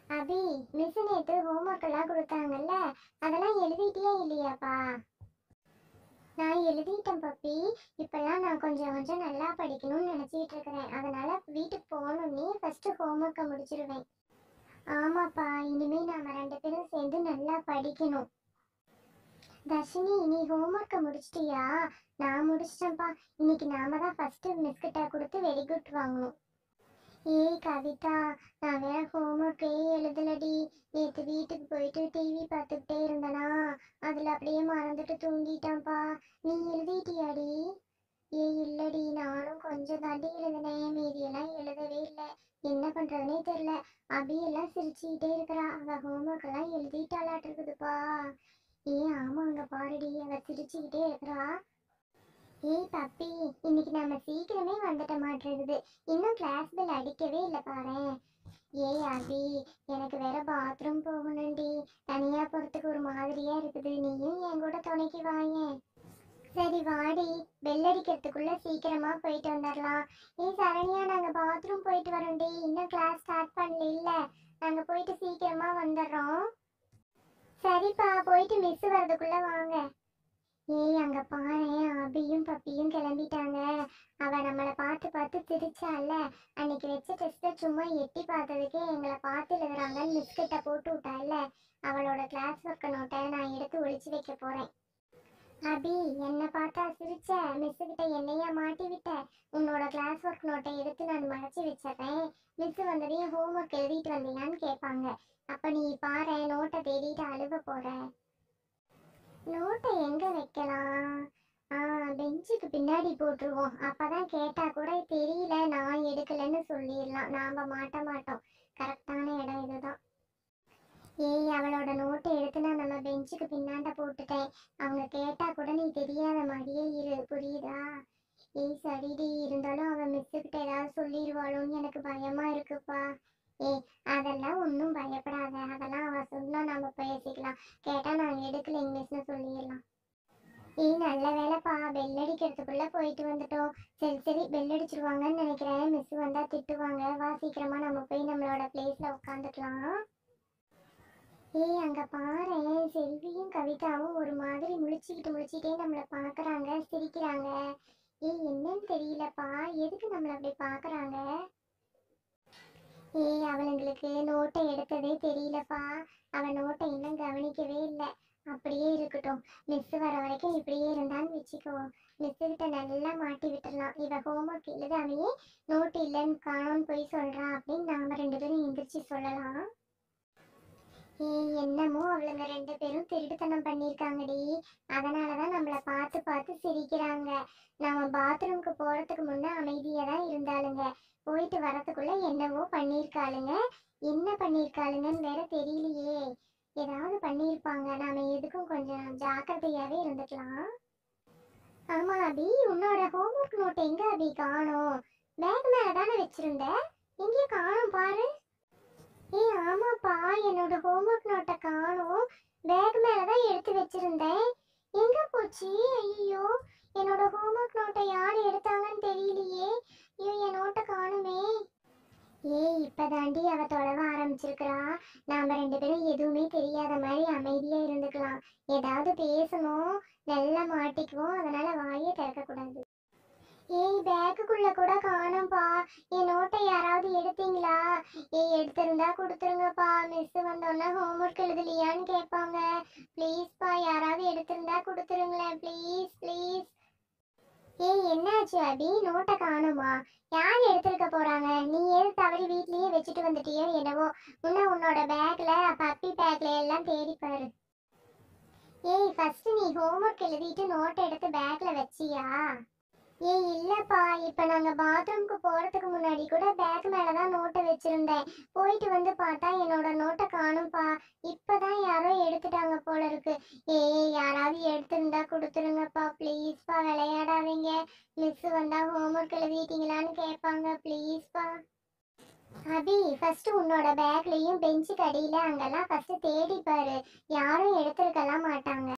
அபி miss நேத்து homework எல்லாம் கொடுத்தாங்கல்ல அதெல்லாம் எழுதிட்டியா இல்லையாப்பா நான் எழுதிட்டேன் பப்பி இப்பெல்லாம் நான் கொஞ்சம் கொஞ்சம் நல்லா படிக்கணும்னு நினச்சிட்டு இருக்கிறேன் அதனால வீட்டுக்கு போகணுன்னே ஃபர்ஸ்ட் ஹோம்ஒர்க்கை முடிச்சிருவேன் ஆமாப்பா இனிமே நாம ரெண்டு பேரும் சேர்ந்து நல்லா படிக்கணும் தர்ஷினி நீ ஹோம்ஒர்க்கை முடிச்சிட்டியா நான் முடிச்சிட்டேன்ப்பா இன்னைக்கு நாம தான் ஃபர்ஸ்ட் மிஸ் கிட்ட கொடுத்து வெரி குட் வாங்கணும் ஏய் கவிதா நான் வேற ஹோம்ஒர்க்கே எழுதலடி நேற்று வீட்டுக்கு போயிட்டு டிவி பார்த்துக்கிட்டே இருந்தனா அதில் அப்படியே மறந்துட்டு தூங்கிட்டேன்ப்பா நீ எழுதிட்டியாடி ஏய் இல்லடி நானும் கொஞ்சம் தாண்டி எழுதினேன் மீதியெல்லாம் எழுதவே இல்லை என்ன பண்ணுறதுனே தெரில அபி எல்லாம் சிரிச்சுக்கிட்டே இருக்கிறா அவள் ஹோம்ஒர்க் எல்லாம் எழுதிட்டாளாட்டு இருக்குதுப்பா ஏய் ஆமாங்க பாருடி அவள் சிரிச்சுக்கிட்டே இருக்கிறா ஏய் பப்பி இன்னைக்கு நம்ம சீக்கிரமே வந்துட்ட மாட்டேங்குது இன்னும் கிளாஸ் பெல் அடிக்கவே இல்லை பாரேன் ஏய் அபி எனக்கு வேற பாத்ரூம் போகணும்டி தனியா போறதுக்கு ஒரு மாதிரியா இருக்குது நீயும் என் கூட துணைக்கு வாயேன் சரி வாடி பெல் அடிக்கிறதுக்குள்ள சீக்கிரமா போயிட்டு வந்துடலாம் ஏய் சரண்யா நாங்க பாத்ரூம் போயிட்டு வரோம்டி இன்னும் கிளாஸ் ஸ்டார்ட் பண்ணல இல்ல நாங்க போயிட்டு சீக்கிரமா வந்துடுறோம் சரிப்பா போயிட்டு மிஸ் வர்றதுக்குள்ள வாங்க ஏய் அங்க பாரேன் அபியும் பப்பியும் கிளம்பிட்டாங்க அவ நம்மளை பார்த்து பார்த்து சிரிச்சால அன்னைக்கு வச்ச டெஸ்ட்டை சும்மா எட்டி பார்த்ததுக்கே எங்களை பார்த்து எழுதுறாங்கன்னு மிஸ் கிட்ட போட்டு விட்டால அவளோட கிளாஸ் ஒர்க் நோட்டை நான் எடுத்து ஒளிச்சு வைக்க போறேன் அபி என்ன பார்த்தா சிரிச்ச மிஸ் கிட்ட என்னையா மாட்டி விட்ட உன்னோட கிளாஸ் ஒர்க் நோட்டை எடுத்து நான் மறைச்சு வச்சிடுறேன் மிஸ் வந்ததையும் ஹோம்ஒர்க் எழுதிட்டு வந்தீங்களான்னு கேட்பாங்க அப்ப நீ பாரு நோட்டை தேடிட்டு அழுவ போற நோட்டை எங்க வைக்கலாம் ஆ பெஞ்சுக்கு பின்னாடி போட்டுருவோம் அப்பதான் கேட்டா கூட தெரியல நான் எடுக்கலைன்னு சொல்லிடலாம் நாம மாட்ட மாட்டோம் கரெக்டான இடம் இதுதான் ஏய் அவளோட நோட்டை எடுத்து நான் நம்ம பெஞ்சுக்கு பின்னாண்ட போட்டுட்டேன் அவங்க கேட்டா கூட நீ தெரியாத மாதிரியே இரு புரியுதா ஏய் சரிடி இருந்தாலும் அவன் மிஸ்ஸுக்கிட்ட ஏதாவது சொல்லிடுவாளோன்னு எனக்கு பயமா இருக்குப்பா ஏய் அதெல்லாம் ஒன்றும் பயப்படாத அதெல்லாம் அவ சொன்னா நம்ம பேசிக்கலாம் கேட்டா நான் எடுக்கலைங்க மிஸ்னு சொல்லிடலாம் ஏய் நல்ல வேலைப்பா பெல் அடிக்கிறதுக்குள்ள போயிட்டு வந்துட்டோம் சரி சரி பெல் அடிச்சிருவாங்கன்னு நினைக்கிறேன் மிஸ் வந்தா திட்டுவாங்க வா சீக்கிரமா நம்ம போய் நம்மளோட பிளேஸ்ல உட்காந்துக்கலாம் ஏய் அங்க பாரேன் செல்வியும் கவிதாவும் ஒரு மாதிரி முழிச்சுக்கிட்டு முழிச்சிட்டே நம்மள பாக்குறாங்க சிரிக்கிறாங்க ஏய் என்னன்னு தெரியலப்பா எதுக்கு நம்மள அப்படி பாக்குறாங்க ஏய் அவளுங்களுக்கு நோட்டை எடுத்ததே தெரியலப்பா அவன் நோட்டை இன்னும் கவனிக்கவே இல்லை அப்படியே இருக்கட்டும் மிஸ் வர வரைக்கும் இப்படியே இருந்தான்னு வச்சுக்கோ மிஸ் கிட்ட நல்லா மாட்டி விட்டுறலாம் இவ ஹோம்ஒர்க் எழுதாமையே நோட் இல்லைன்னு காணோன்னு போய் சொல்றா அப்படின்னு நாம ரெண்டு பேரும் எந்திரிச்சு சொல்லலாம் ஏய் என்னமோ அவளுங்க ரெண்டு பேரும் திருட்டுத்தனம் பண்ணியிருக்காங்கடி அதனாலதான் நம்மள பார்த்து பார்த்து சிரிக்கிறாங்க நம்ம பாத்ரூம்க்கு போறதுக்கு முன்ன அமைதியா தான் இருந்தாளுங்க போயிட்டு வரதுக்குள்ள என்னவோ பண்ணியிருக்காளுங்க என்ன பண்ணியிருக்காளுங்கன்னு வேற தெரியலையே ஏதாவது பண்ணியிருப்பாங்க நாம எதுக்கும் கொஞ்சம் ஜாக்கிரதையாவே இருந்துக்கலாம் ஆமா அபி உன்னோட ஹோம்ஒர்க் நோட் எங்க அபி காணோம் பேக் மேல தானே வச்சிருந்த எங்கேயும் காணோம் பாரு ஏய் ஆமாப்பா என்னோட ஹோம்ஒர்க் நோட்டை காணோம் பேக் மேல தான் எடுத்து வச்சிருந்தேன் எங்க போச்சு ஐயோ என்னோட ஹோம்ஒர்க் நோட்டை யார் எடுத்தாங்கன்னு தெரியலையே ஐயோ என் நோட்டை காணுமே ஏய் இப்பதாண்டி அவ தொலைவ ஆரம்பிச்சிருக்கிறா நாம ரெண்டு பேரும் எதுவுமே தெரியாத மாதிரி அமைதியா இருந்துக்கலாம் ஏதாவது பேசணும் நல்லா மாட்டிக்குவோம் அதனால வாயே திறக்க கூடாது ஏய் பேக்குக்குள்ள கூட காணோம்ப்பா என் நோட்டை யாராவது எடுத்தீங்களா ஏய் எடுத்திருந்தா கொடுத்துருங்கப்பா மிஸ் வந்தோடனே ஹோம்ஒர்க் எழுதலையான்னு கேட்பாங்க ப்ளீஸ்ப்பா யாராவது எடுத்திருந்தா கொடுத்துருங்களேன் ப்ளீஸ் ப்ளீஸ் ஏய் என்னாச்சு அபி நோட்டை காணுமா யார் எடுத்திருக்க போறாங்க நீ எது தவறி வீட்லயே வச்சுட்டு வந்துட்டியோ என்னவோ முன்ன உன்னோட பேக்ல பப்பி பேக்ல எல்லாம் தேடி பாரு ஏய் ஃபர்ஸ்ட் நீ ஹோம்ஒர்க் எழுதிட்டு நோட்டை எடுத்து பேக்ல வச்சியா ஏய் இல்லப்பா இப்ப நாங்க பாத்ரூம்க்கு போறதுக்கு முன்னாடி கூட பேக் மேல தான் நோட்டை வச்சிருந்தேன் போயிட்டு வந்து பார்த்தா என்னோட நோட்டை காணும்பா இப்பதான் யாரோ எடுத்துட்டாங்க போல இருக்கு ஏய் யாராவது எடுத்திருந்தா கொடுத்துருங்கப்பா ப்ளீஸ்ப்பா விளையாடாதீங்க மிஸ் வந்தா ஹோம்ஒர்க் எழுதிட்டீங்களான்னு கேட்பாங்க ப்ளீஸ்ப்பா அபி ஃபர்ஸ்ட் உன்னோட பேக்லயும் பெஞ்சுக்கு அடியில அங்கெல்லாம் ஃபர்ஸ்ட் தேடி பாரு யாரும் எடுத்திருக்கலாம் மாட்டாங்க